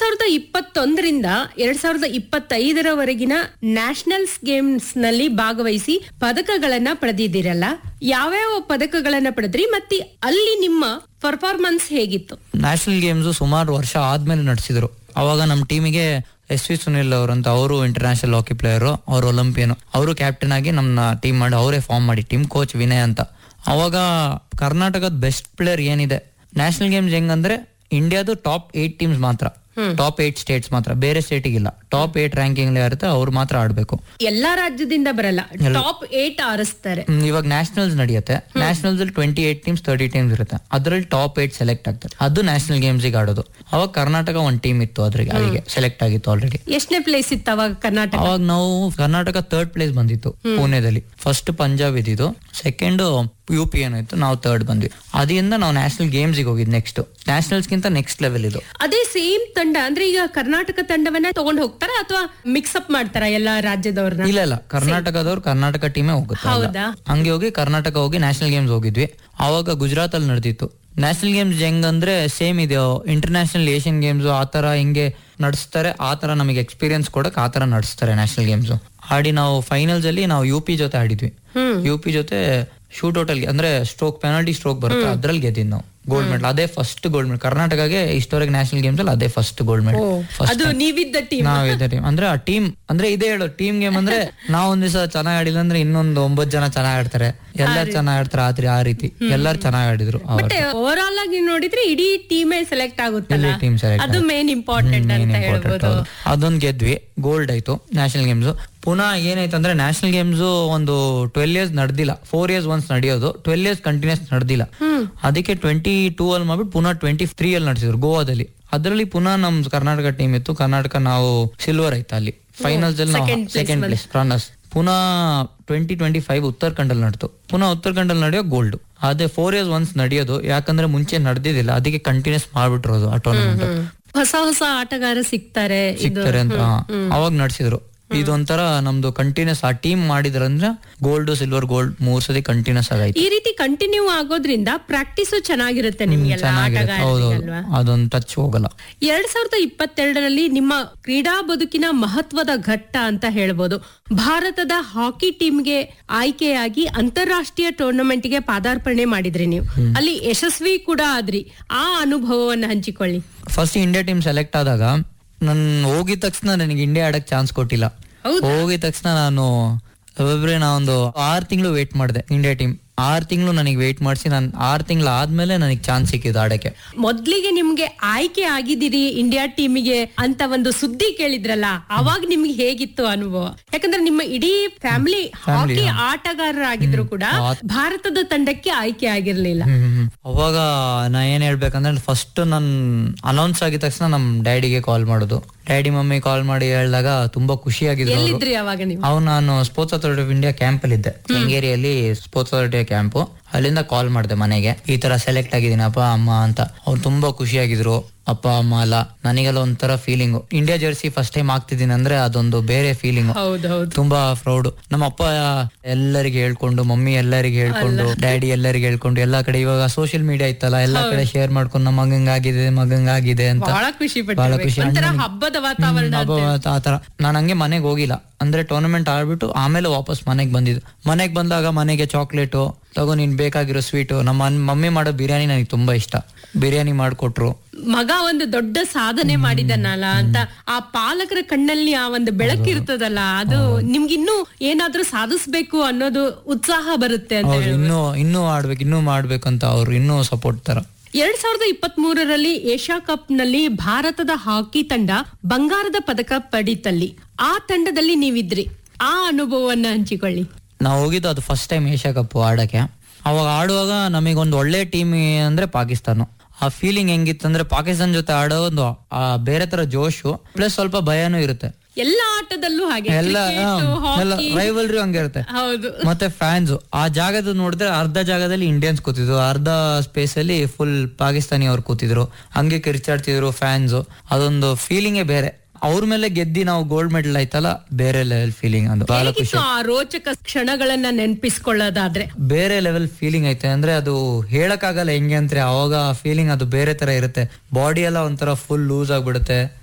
ಸಾವಿರದ ಇಪ್ಪತ್ತೊಂದರಿಂದ ಎರಡ್ ಸಾವಿರದ ಇಪ್ಪತ್ತೈದರವರೆಗಿನ ನ್ಯಾಷನಲ್ಸ್ ಗೇಮ್ಸ್ ನಲ್ಲಿ ಭಾಗವಹಿಸಿ ಪದಕಗಳನ್ನ ಪಡೆದಿದ್ದೀರಲ್ಲ ಯಾವ್ಯಾವ ಪದಕಗಳನ್ನ ಪಡೆದ್ರಿ ಮತ್ತೆ ಅಲ್ಲಿ ನಿಮ್ಮ ಪರ್ಫಾರ್ಮೆನ್ಸ್ ಹೇಗಿತ್ತು ನ್ಯಾಷನಲ್ ಗೇಮ್ಸ್ ಸುಮಾರು ವರ್ಷ ಆದ್ಮೇಲೆ ನಡೆಸಿದ್ರು ಅವಾಗ ನಮ್ಮ ಟೀಮಿಗೆ ಎಸ್ ವಿ ಸುನಿಲ್ ಅವರಂತ ಅವರು ಇಂಟರ್ನ್ಯಾಷನಲ್ ಹಾಕಿ ಪ್ಲೇಯರು ಅವರು ಒಲಿಂಪಿಯನ್ ಅವರು ಕ್ಯಾಪ್ಟನ್ ಆಗಿ ನಮ್ಮ ಟೀಮ್ ಮಾಡಿ ಅವರೇ ಫಾರ್ಮ್ ಮಾಡಿ ಟೀಮ್ ಕೋಚ್ ವಿನಯ್ ಅಂತ ಅವಾಗ ಕರ್ನಾಟಕದ ಬೆಸ್ಟ್ ಪ್ಲೇಯರ್ ಏನಿದೆ ನ್ಯಾಷನಲ್ ಗೇಮ್ಸ್ ಹೆಂಗಂದ್ರೆ ಇಂಡಿಯಾದು ಟಾಪ್ ಏಟ್ ಟೀಮ್ಸ್ ಮಾತ್ರ ಟಾಪ್ ಏಟ್ ಸ್ಟೇಟ್ಸ್ ಮಾತ್ರ ಬೇರೆ ಸ್ಟೇಟಿಗಿಲ್ಲ ಟಾಪ್ ಏಟ್ ರ್ಯಾಂಕಿಂಗ್ ಇರುತ್ತೆ ಅವ್ರು ಮಾತ್ರ ಆಡ್ಬೇಕು ಎಲ್ಲಾ ರಾಜ್ಯದಿಂದ ಬರಲ್ಲ ಟಾಪ್ ಏಟ್ ಆರಿಸ್ತಾರೆ ಹ್ಮ್, ಇವಾಗ ನ್ಯಾಷನಲ್ಸ್ ನಡೆಯುತ್ತೆ ನ್ಯಾಷನಲ್ಸ್ ಅಲ್ಲಿ twenty eight teams thirty teams ಇರುತ್ತೆ ಅದ್ರಲ್ಲಿ ಟಾಪ್ ಏಟ್ ಸೆಲೆಕ್ಟ್ ಆಗ್ತಾರೆ ಅದು ನ್ಯಾಷನಲ್ ಗೇಮ್ಸ್ ಗೆ ಆಡೋದು ಅವಾಗ ಕರ್ನಾಟಕ ಒಂದ್ ಟೀಮ್ ಇತ್ತು ಅದ್ರಿಗೆ ಅಲ್ಲಿಗೆ ಸೆಲೆಕ್ಟ್ ಆಗಿತ್ತು ಆಲ್ರೆಡಿ ಎಷ್ಟನೇ ಪ್ಲೇಸ್ ಇತ್ತು ಅವಾಗ ಕರ್ನಾಟಕ ಅವಾಗ ನಾವು ಕರ್ನಾಟಕ ಥರ್ಡ್ ಪ್ಲೇಸ್ ಬಂದಿತ್ತು ಪುಣೆದಲ್ಲಿ ಫಸ್ಟ್ ಪಂಜಾಬ್ ಇದ್ದಿದ್ದು ಸೆಕೆಂಡ್ ಯು ಪಿ ಏನಾಯ್ತು ನಾವು ಥರ್ಡ್ ಬಂದ್ವಿ ಅದರಿಂದ ನಾವು ನ್ಯಾಷನಲ್ ಗೇಮ್ಸ್ ಗೆ ಹೋಗಿದ್ ನೆಕ್ಸ್ಟ್ ನ್ಯಾಷನಲ್ಸ್ ಗಿಂತ ನೆಕ್ಸ್ಟ್ ಲೆವೆಲ್ ಇದು ಅದೇ ಸೇಮ್ ತಂಡ ಅಂದ್ರೆ ಈಗ ಕರ್ನಾಟಕ ತಂಡವನ್ನ ತಗೊಂಡ್ ಹೋಗ್ತಾರ ಅಥವಾ ಮಿಕ್ಸ್ ಅಪ್ ಮಾಡ್ತಾರ ಎಲ್ಲಾ ರಾಜ್ಯದವ್ರನ್ನ ಇಲ್ಲ ಇಲ್ಲ ಕರ್ನಾಟಕದವ್ರು ಕರ್ನಾಟಕ ಟೀಮೇ ಹೋಗುತ್ತೆ ಎಲ್ಲ. ಹೌದಾ ಹಂಗೆ ಹೋಗಿ ಕರ್ನಾಟಕ ಹೋಗಿ ನ್ಯಾಷನಲ್ ಗೇಮ್ಸ್ ಹೋಗಿದ್ವಿ ಅವಾಗ ಗುಜರಾತ್ ಅಲ್ಲಿ ನಡೆದಿತ್ತು ನ್ಯಾಷನಲ್ ಗೇಮ್ಸ್ ಹೆಂಗಂದ್ರೆ ಸೇಮ್ ಇದೆ ಇಂಟರ್ನ್ಯಾಷನಲ್ ಏಷ್ಯನ್ ಗೇಮ್ಸ್ ಆ ತರ ಹಿಂಗೆ ನಡೆಸ್ತಾರೆ ಆ ತರ ನಮಗೆ ಎಕ್ಸ್ಪೀರಿಯನ್ಸ್ ಕೊಡಕ್ ಆ ತರ ನಡೆಸ್ತಾರೆ ನ್ಯಾಷನಲ್ ಗೇಮ್ಸ್ ಆಡಿ ನಾವು ಫೈನಲ್ಸ್ ಅಲ್ಲಿ ನಾವು ಯು ಪಿ ಜೊತೆ ಆಡಿದ್ವಿ ಯು ಪಿ ಜೊತೆ ಶೂಟ್ ಔಟ್ ಅಲ್ಲಿ ಅಂದ್ರೆ ಸ್ಟ್ರೋಕ್ ಪೆನಾಲ್ಟಿ ಸ್ಟ್ರೋಕ್ ಬರುತ್ತೆ ಅದ್ರಲ್ಲಿ ಗೆದ್ದಿದ್ ನಾವು ಗೋಲ್ಡ್ ಮೆಡಲ್ ಅದೇ ಫಸ್ಟ್ ಗೋಲ್ಡ್ ಮೆಡಲ್ ಕರ್ನಾಟಕಗೆ ಇಷ್ಟವರೆಗೆ ನ್ಯಾಷನಲ್ ಗೇಮ್ಸ್ ಅಲ್ಲಿ ಅದೇ ಫಸ್ಟ್ ಗೋಲ್ಡ್ ಮೆಡಲ್ ಅದು ನೀವಿದ್ದ ಟೀಮ್ ನಾವ್ ಇದೇ ಟೀಮ್ ಅಂದ್ರೆ ಆ ಟೀಮ್ ಅಂದ್ರೆ ಇದೇ ಹೇಳು ಟೀಮ್ ಗೇಮ್ ಅಂದ್ರೆ ನಾವ್ ಒಂದ್ ದಿವಸ ಚೆನ್ನಾಗ್ ಆಡಿಲ್ಲ ಅಂದ್ರೆ ಇನ್ನೊಂದು ಒಂಬತ್ ಜನ ಚೆನ್ನಾಗ್ ಆಡ್ತಾರೆ ಎಲ್ಲಾರು ಚೆನ್ನಾಗ್ ಆಡ್ತಾರೆ ಆದ್ರೆ ಆ ರೀತಿ ಎಲ್ಲಾರು ಚೆನ್ನಾಗ್ ಆಡಿದ್ರು ಬಟ್ ಓವರ್ ಆಲ್ ಆಗಿ ನೋಡಿದ್ರೆ ಇಡೀ ಟೀಮೇ ಸೆಲೆಕ್ಟ್ ಆಗುತ್ತಲ್ಲ ಟೀಮ್ ಸೆಲೆಕ್ಟ್ ಅದು ಮೇನ್ ಇಂಪಾರ್ಟೆಂಟ್ ಅಂತ ಹೇಳ್ಬೋದು ಅದೊಂದ್ ಗೆದ್ವಿ ಗೋಲ್ಡ್ ಆಯ್ತು ನ್ಯಾಷನಲ್ ಗೇಮ್ಸ್ ಪುನಃ ಏನಾಯ್ತು ಅಂದ್ರೆ ನ್ಯಾಷನಲ್ ಗೇಮ್ಸ್ ಒಂದು ಟ್ವೆಲ್ ಇಯರ್ಸ್ ನಡೆದಿಲ್ಲ ಫೋರ್ ಇಯರ್ಸ್ ಒನ್ಸ್ ನಡೆಯೋದು ಟ್ವೆಲ್ ಇಯರ್ಸ್ ಕಂಟಿನ್ಯೂಸ್ ನಡೆದಿಲ್ಲ ಅದಕ್ಕೆ ಟ್ವೆಂಟಿ ಟೂ ಅಲ್ಲಿ ಮಾಡ್ಬಿಟ್ಟು ಪುನಃ ಟ್ವೆಂಟಿ ತ್ರೀ ಅಲ್ಲಿ ನಡೆಸಿದ್ರು ಗೋವಾದಲ್ಲಿ ಅದರಲ್ಲಿ ಪುನಃ ನಮ್ ಕರ್ನಾಟಕ ಟೀಮ್ ಇತ್ತು ಕರ್ನಾಟಕ ನಾವು ಸಿಲ್ವರ್ ಆಯ್ತು ಅಲ್ಲಿ ಫೈನಲ್ಸ್ ಅಲ್ಲಿ ಸೆಕೆಂಡ್ ಪ್ಲೇಸ್ ರನ್ನರ್ಸ್ ಪುನಃ ಟ್ವೆಂಟಿ ಟ್ವೆಂಟಿ ಫೈವ್ ಉತ್ತರಾಖಂಡಲ್ಲಿ ನಡೆತು ಪುನಃ ಉತ್ತರಾಖಂಡಲ್ಲಿ ನಡೆಯೋ ಗೋಲ್ಡ್ ಅದೇ ಫೋರ್ ಇಯರ್ಸ್ ಒನ್ಸ್ ನಡೆಯೋದು ಯಾಕಂದ್ರೆ ಮುಂಚೆ ನಡೆದಿದ್ದಿಲ್ಲ ಅದಕ್ಕೆ ಕಂಟಿನ್ಯೂಸ್ ಮಾಡ್ಬಿಟ್ಟಿರೋದು ಆ ಟೂರ್ನಮೆಂಟ್ ಹೊಸ ಹೊಸ ಆಟಗಾರ ಸಿಗ್ತಾರೆ ಇದು ಸಿಗ್ತಾರೆ ಅಂತ ಅವಾಗ ನಡೆಸಿದ್ರು ಇದೊಂಥರ ನಮ್ದು ಕಂಟಿನ್ಯೂಸ್ ಆ ಟೀಮ್ ಮಾಡಿದ್ರಂದ್ರೆ ಗೋಲ್ಡ್ ಸಿಲ್ವರ್ ಗೋಲ್ಡ್ ಮೂರ್ ಸತಿ ಕಂಟಿನ್ಯೂಸ್ ಆಗೈತೆ ಈ ರೀತಿ ಕಂಟಿನ್ಯೂ ಆಗೋದ್ರಿಂದ ಪ್ರಾಕ್ಟೀಸು ಚೆನ್ನಾಗಿರುತ್ತೆ ನಿಮ್ಗೆಲ್ಲ ಚೆನ್ನಾಗಿರುತ್ತೆ ಹೌದು ಆಟಗಾರರಿಗಲ್ವಾ ಅದೊಂದು ಟಚ್ ಹೋಗಲ್ಲ ಎರಡ್ ಸಾವಿರದ ಇಪ್ಪತ್ತೆರಡರಲ್ಲಿ ನಿಮ್ಮ ಕ್ರೀಡಾ ಬದುಕಿನ ಮಹತ್ವದ ಘಟ್ಟ ಅಂತ ಹೇಳ್ಬೋದು ಭಾರತದ ಹಾಕಿ ಟೀಮ್ಗೆ ಆಯ್ಕೆಯಾಗಿ ಅಂತಾರಾಷ್ಟ್ರೀಯ ಟೂರ್ನಮೆಂಟ್ಗೆ ಪಾದಾರ್ಪಣೆ ಮಾಡಿದ್ರಿ ನೀವು ಅಲ್ಲಿ ಯಶಸ್ವಿ ಕೂಡ ಆದ್ರಿ ಆ ಅನುಭವವನ್ನ ಹಂಚಿಕೊಳ್ಳಿ ಫಸ್ಟ್ ಇಂಡಿಯಾ ಟೀಮ್ ಸೆಲೆಕ್ಟ್ ಆದಾಗ ನನ್ ಹೋಗಿದ ತಕ್ಷಣ ನನಗೆ ಇಂಡಿಯಾ ಆಡಕ್ ಚಾನ್ಸ್ ಕೊಟ್ಟಿಲ್ಲ ಹೋಗಿದ ತಕ್ಷಣ ನಾನು ಒಬ್ಬೊಬ್ರೆ ನಾವೊಂದು ಆರ್ ತಿಂಗಳು ವೇಟ್ ಮಾಡಿದೆ ಇಂಡಿಯಾ ಟೀಮ್ ಆರ್ ತಿಂಗಳು ನನಗೆ ವೇಟ್ ಮಾಡಿಸಿ ನಾನು ಆರ್ ತಿಂಗಳು ಆದ್ಮೇಲೆ ನನಗೆ ಚಾನ್ಸ್ ಸಿಕ್ಕಿದ್ದು ಆಡಕ್ಕೆ ಮೊದ್ಲಿಗೆ ನಿಮ್ಗೆ ಆಯ್ಕೆ ಆಗಿದ್ದೀರಿ ಇಂಡಿಯಾ ಟೀಮಿಗೆ ಅಂತ ಒಂದು ಸುದ್ದಿ ಕೇಳಿದ್ರಲ್ಲ ಅವಾಗ ನಿಮ್ಗೆ ಹೇಗಿತ್ತು ಅನುಭವ ಯಾಕಂದ್ರೆ ನಿಮ್ಮ ಇಡೀ ಫ್ಯಾಮಿಲಿ ಹಾಕಿ ಆಟಗಾರರಾಗಿದ್ರು ಕೂಡ ಭಾರತದ ತಂಡಕ್ಕೆ ಆಯ್ಕೆ ಆಗಿರ್ಲಿಲ್ಲ ಹ್ಮ್. ಅವಾಗ ನಾ ಏನ್ ಹೇಳ್ಬೇಕಂದ್ರೆ ಫಸ್ಟ್ ನನ್ ಅನೌನ್ಸ್ ಆಗಿದ ತಕ್ಷಣ ನಮ್ ಡ್ಯಾಡಿಗೆ ಕಾಲ್ ಮಾಡೋದು ಡ್ಯಾಡಿ ಮಮ್ಮಿ ಕಾಲ್ ಮಾಡಿ ಹೇಳಿದಾಗ ತುಂಬಾ ಖುಷಿಯಾಗಿದ್ರು ಅವರು ಎಲ್ಲಿದ್ರಿ ಅವಾಗ ನೀವು ಅವ್ ನಾನು sports authority of India camp ಅಲ್ಲಿ ಇದ್ದೆ ಕೆಂಗೇರಿಯಲ್ಲಿ ಸ್ಪೋರ್ಟ್ಸ್ ಅಥಾರಿಟಿ ಕ್ಯಾಂಪ್ ಅಲ್ಲಿಂದ ಕಾಲ್ ಮಾಡಿದೆ ಮನೆಗೆ ಈ ತರ ಸೆಲೆಕ್ಟ್ ಆಗಿದ್ದೀನಿ ಅಪ್ಪ ಅಮ್ಮ ಅಂತ ಅವ್ರು ತುಂಬಾ ಖುಷಿಯಾಗಿದ್ರು ಅಪ್ಪ ಅಮ್ಮ ಅಲ್ಲ ನನಗೆಲ್ಲ ಒಂಥರ feeling India jersey first time ಆಗ್ತಿದ್ದೀನಿ ಅಂದ್ರೆ ಅದೊಂದು ಬೇರೆ ಫೀಲಿಂಗ್ ಹೌದೌದು ತುಂಬಾ ಪ್ರೌಡ್ ನಮ್ಮ ಅಪ್ಪ ಎಲ್ಲರಿಗೆ ಹೇಳ್ಕೊಂಡು ಮಮ್ಮಿ ಎಲ್ಲರಿಗೆ ಹೇಳ್ಕೊಂಡು ಡ್ಯಾಡಿ ಎಲ್ಲರಿಗೆ ಹೇಳ್ಕೊಂಡು ಎಲ್ಲಾ ಕಡೆ ಇವಾಗ ಸೋಷಿಯಲ್ ಮೀಡಿಯಾ ಇತ್ತಲ್ಲ ಎಲ್ಲಾ ಕಡೆ ಶೇರ್ ಮಾಡ್ಕೊಂಡು ನಮ್ಮ ಮಗಂಗಾಗಿದೆ ಮಗಂಗಾಗಿದೆ ಅಂತ ಬಹಳ ಖುಷಿ ಬಹಳ ಪಟ್ಟಿರ್ಬೇಕು ಖುಷಿ ಒಂಥರ ಅಣ್ಣನಿಗೆ- ಹಬ್ಬದ ವಾತಾವರಣ ಹಬ್ಬ ಆ ತರ ನಾನು ಹಂಗೆ ಮನೆಗೆ ಹೋಗಿಲ್ಲ ಅಂದ್ರೆ ಟೂರ್ನಮೆಂಟ್ ಆಡ್ಬಿಟ್ಟು ಆಮೇಲೆ ವಾಪಸ್ ಮನೆಗೆ ಬಂದಿದ್ದು ಮನೆಗೆ ಬಂದಾಗ ಮನೆಗೆ ಚಾಕ್ಲೇಟು ತಗೋ ನೀನ್ ಬೇಕಾಗಿರೋ ಸ್ವೀಟು ನಮ್ಮ ಅನ್- ಮಮ್ಮಿ ಮಾಡೋ ಬಿರಿಯಾನಿ ನನಗೆ ತುಂಬಾ ಇಷ್ಟ ಬಿರಿಯಾನಿ ಮಾಡ್ಕೊಟ್ರು ಮಗ ಒಂದು ದೊಡ್ಡ ಸಾಧನೆ ಮಾಡಿದನಲ್ಲ ಅಂತ ಆ ಪಾಲಕರ ಕಣ್ಣಲ್ಲಿ ಆ ಒಂದು ಬೆಳಕಿರ್ತದಲ್ಲ ಅದು ನಿಮ್ಗೆ ಇನ್ನೂ ಏನಾದ್ರೂ ಸಾಧಿಸ್ಬೇಕು ಅನ್ನೋದು ಉತ್ಸಾಹ ಬರುತ್ತೆ ಅಂತ ಅವ್ರು ಇನ್ನೂ ಇನ್ನೂ ಆಡ್ಬೇಕು ಇನ್ನೂ ಮಾಡ್ಬೇಕು ಅಂತ ಅವ್ರು ಇನ್ನೂ ಸಪೋರ್ಟ್ ತರ ಎರಡ್ ಸಾವಿರದ ಇಪ್ಪತ್ತ್ ಮೂರರಲ್ಲಿ ಏಷ್ಯಾ ಕಪ್ ನಲ್ಲಿ ಭಾರತದ ಹಾಕಿ ತಂಡ ಬಂಗಾರದ ಪದಕ ಪಡೀತಲ್ಲಿ ಆ ತಂಡದಲ್ಲಿ ನೀವಿದ್ರಿ ಆ ಅನುಭವವನ್ನ ಹಂಚಿಕೊಳ್ಳಿ ನಾವು ಹೋಗಿದ್ದು ಅದು ಫಸ್ಟ್ ಟೈಮ್ ಏಷ್ಯಾ ಕಪ್ ಆಡಕ್ಕೆ ಅವಾಗ ಆಡುವಾಗ ನಮಗೊಂದು ಒಳ್ಳೆ ಟೀಮ್ ಅಂದ್ರೆ ಪಾಕಿಸ್ತಾನ ಆ ಫೀಲಿಂಗ್ ಹೆಂಗಿತ್ತಂದ್ರೆ ಪಾಕಿಸ್ತಾನ ಜೊತೆ ಆಡೋ ಒಂದು ಆ ಬೇರೆ ತರ ಜೋಶು ಪ್ಲಸ್ ಸ್ವಲ್ಪ ಭಯನೂ ಇರುತ್ತೆ ಎಲ್ಲ ಆಟದಲ್ಲೂ ಹಾಗೆ ಎಲ್ಲ Cricket, hockey. ರೈವಲ್ರಿ ಹಂಗೆ ಇರುತ್ತೆ ಹೌದು ಮತ್ತೆ ಫ್ಯಾನ್ಸ್ ಆ ಜಾಗದ ನೋಡಿದ್ರೆ ಅರ್ಧ ಜಾಗದಲ್ಲಿ ಇಂಡಿಯನ್ಸ್ ಕೂತಿದ್ರು ಅರ್ಧ ಸ್ಪೇಸ್ ಅಲ್ಲಿ ಫುಲ್ ಪಾಕಿಸ್ತಾನಿ ಅವ್ರು ಕೂತಿದ್ರು ಹಂಗೆ ಕಿರ್ಚಾಡ್ತಿದ್ರು ಫ್ಯಾನ್ಸ್ ಅದೊಂದು ಫೀಲಿಂಗೇ ಬೇರೆ ಅವ್ರ ಮೇಲೆ ಗೆದ್ದಿ ನಾವು ಗೋಲ್ಡ್ ಮೆಡಲ್ ಆಯ್ತಲ್ಲ ಬೇರೆ ಲೆವೆಲ್ ಫೀಲಿಂಗ್ ಅದು ಬಹಳ ಖುಷಿ ಹೇಗಿತ್ತು ಆ ರೋಚಕ ಕ್ಷಣಗಳನ್ನ ನೆನಪಿಸ್ಕೊಳ್ಳೋದಾದ್ರೆ ಬೇರೆ ಲೆವೆಲ್ ಫೀಲಿಂಗ್ ಐತೆ ಅಂದ್ರೆ ಅದು ಹೇಳಕ್ಕಾಗಲ್ಲ ಹೆಂಗೆ ಅಂದ್ರೆ ಅವಾಗ ಫೀಲಿಂಗ್ ಅದು ಬೇರೆ ತರ ಇರುತ್ತೆ ಬಾಡಿ ಎಲ್ಲ ಒಂಥರ ಫುಲ್ ಲೂಸ್ ಆಗ್ಬಿಡುತ್ತೆ